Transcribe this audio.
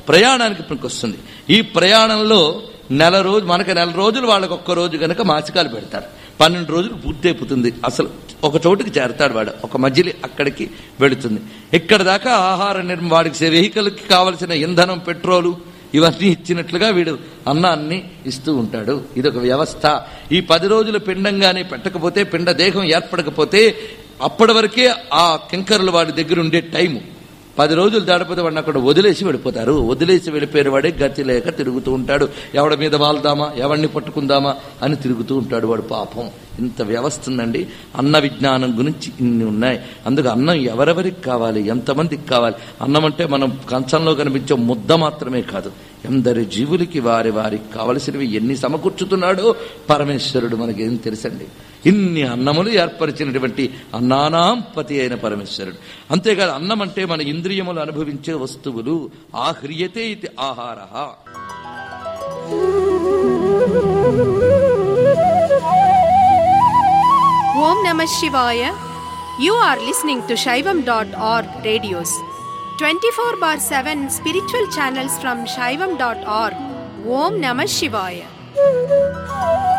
ప్రయాణానికి పనికొస్తుంది ఈ ప్రయాణంలో నెల రోజు మనకి నెల రోజులు వాళ్ళకి ఒక్క రోజు గనక మాసికాలు పెడతారు పన్నెండు రోజులు పూర్తయిపోతుంది అసలు ఒక చోటుకి చేరతాడు వాడు ఒక మధ్యలో అక్కడికి వెళుతుంది ఇక్కడ దాకా ఆహార నిర్మ వాడికి వెహికల్కి కావలసిన ఇంధనం పెట్రోలు ఇవన్నీ ఇచ్చినట్లుగా వీడు అన్నాన్ని ఇస్తూ ఉంటాడు ఇదొక వ్యవస్థ ఈ పది రోజులు పిండంగానే పెట్టకపోతే పిండ దేహం ఏర్పడకపోతే అప్పటి వరకే ఆ కింకరులు వాడి దగ్గర ఉండే టైము పది రోజులు దాడిపోతే వాడిని అక్కడ వదిలేసి వెళ్ళిపోతారు వదిలేసి వెళ్ళిపోయిన వాడే గతి లేక తిరుగుతూ ఉంటాడు ఎవడి మీద వాళ్దామా ఎవడిని పట్టుకుందామా అని తిరుగుతూ ఉంటాడు వాడు పాపం ఇంత వ్యవస్థ ఉందండి అన్న విజ్ఞానం గురించి ఇన్ని ఉన్నాయి అందుకు అన్నం ఎవరెవరికి కావాలి ఎంతమందికి కావాలి అన్నం అంటే మనం కంచంలో కనిపించే ముద్ద మాత్రమే కాదు ఎందరి జీవులకి వారి వారికి కావలసినవి ఎన్ని సమకూర్చుతున్నాడో పరమేశ్వరుడు మనకేం తెలుసండి ఇన్ని అన్నములు ఏర్పరిచినటువంటి అన్నానాం పతి అయిన పరమేశ్వరుడు అంతేకాదు అన్నం అంటే మన ఇంద్రియములు అనుభవించే వస్తువులు ఆహ్రియతే ఇది ఆహార Om Namah Shivaya. You are listening to Shaivam.org radios. 24 bar 7 spiritual channels from Shaivam.org. Om Namah Shivaya.